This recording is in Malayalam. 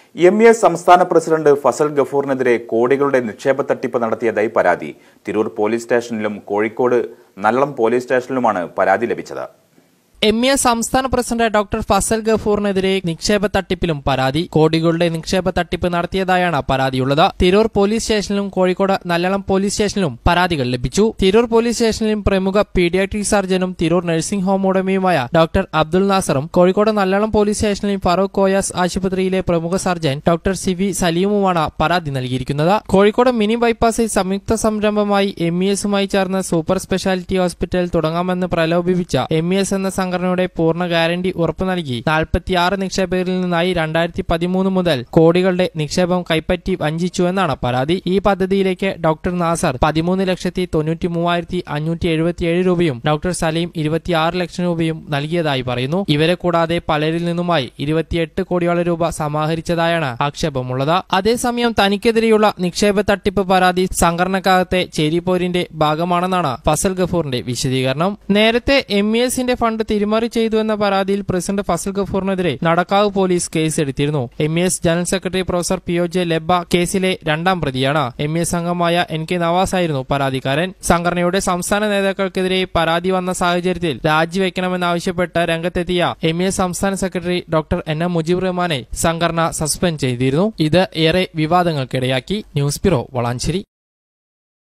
എം എ സംസ്ഥാന പ്രസിഡന്റ് ഫസൽ ഗഫൂറിനെതിരെ കോടികളുടെ നിക്ഷേപ തട്ടിപ്പ് നടത്തിയതായി പരാതി തിരൂർ പോലീസ് സ്റ്റേഷനിലും കോഴിക്കോട് നല്ലളം പോലീസ് സ്റ്റേഷനിലുമാണ് പരാതി ലഭിച്ചത് എം എ സംസ്ഥാന പ്രസിഡന്റ് ഡോക്ടർ ഫസൽ ഗഫൂറിനെതിരെ നിക്ഷേപ തട്ടിപ്പിലും പരാതി കോടികളുടെ നിക്ഷേപ തട്ടിപ്പ് നടത്തിയതായാണ് പരാതിയുള്ളത് തിരൂർ പോലീസ് സ്റ്റേഷനിലും കോഴിക്കോട് നല്ലളം പോലീസ് സ്റ്റേഷനിലും പരാതികൾ ലഭിച്ചു തിരൂർ പോലീസ് സ്റ്റേഷനിലും പ്രമുഖ പീഡിയാട്രിക് സർജനും തിരൂർ നഴ്സിംഗ് ഹോം ഉടമയുമായ ഡോക്ടർ അബ്ദുൾ നാസറും കോഴിക്കോട് നല്ലളം പോലീസ് സ്റ്റേഷനിലും ഫറൂഖ് കോയാസ് ആശുപത്രിയിലെ പ്രമുഖ സർജൻ ഡോക്ടർ സി വി സലീമുമാണ് പരാതി നൽകിയിരിക്കുന്നത് കോഴിക്കോട് മിനി ബൈപ്പാസിൽ സംയുക്ത സംരംഭമായി എം ഇ എസുമായി ചേർന്ന് സൂപ്പർ സ്പെഷ്യാലിറ്റി ഹോസ്പിറ്റൽ തുടങ്ങാമെന്ന് പ്രലോഭിപ്പിച്ച എം ഇ എസ് എന്ന സംഘടനയുടെ പൂർണ്ണ ഗ്യാരണ്ടി ഉറപ്പു നൽകി നാൽപ്പത്തിയാറ് നിക്ഷേപകരിൽ നിന്നായി രണ്ടായിരത്തി പതിമൂന്ന് മുതൽ കോടികളുടെ നിക്ഷേപം കൈപ്പറ്റി വഞ്ചിച്ചു എന്നാണ് പരാതി ഈ പദ്ധതിയിലേക്ക് ഡോക്ടർ നാസർ പതിമൂന്ന് ലക്ഷത്തി തൊണ്ണൂറ്റി മൂവായിരത്തി അഞ്ഞൂറ്റി എഴുപത്തിയേഴ് രൂപയും ഡോക്ടർ സലീം ഇരുപത്തിയാറ് ലക്ഷം രൂപയും നൽകിയതായി പറയുന്നു ഇവരെ കൂടാതെ പലരിൽ നിന്നുമായി ഇരുപത്തിയെട്ട് കോടിയോളം രൂപ സമാഹരിച്ചതായാണ് ആക്ഷേപമുള്ളത് അതേസമയം തനിക്കെതിരെയുള്ള നിക്ഷേപ തട്ടിപ്പ് പരാതി സംഘടനക്കകത്തെ ചേരിപ്പോരിന്റെ ഭാഗമാണെന്നാണ് ഫസൽ ഗഫൂറിന്റെ വിശദീകരണം നേരത്തെ എം ഇ എസിന്റെ ഫണ്ട് തിരിമറി ചെയ്തു എന്ന പരാതിയിൽ പ്രസിഡന്റ് ഫസൽ ഗഫൂറിനെതിരെ നടക്കാവ് പോലീസ് കേസെടുത്തിരുന്നു M E S general secretary professor P O J Leba കേസിലെ രണ്ടാം പ്രതിയാണ് എം ഇ എസ് അംഗമായ എൻ കെ നവാസ് ആയിരുന്നു പരാതിക്കാരൻ സംഘടനയുടെ സംസ്ഥാന നേതാക്കൾക്കെതിരെ പരാതി വന്ന സാഹചര്യത്തിൽ രാജിവെക്കണമെന്നാവശ്യപ്പെട്ട് രംഗത്തെത്തിയ എം ഇ എസ് സംസ്ഥാന secretary doctor N M Mujeeb റഹ്മാനെ സംഘടന സസ്പെൻഡ് ചെയ്തിരുന്നു ഇത് ഏറെ വിവാദങ്ങൾക്കിടയാക്കി ന്യൂസ് ബ്യൂറോ വളാഞ്ചേരി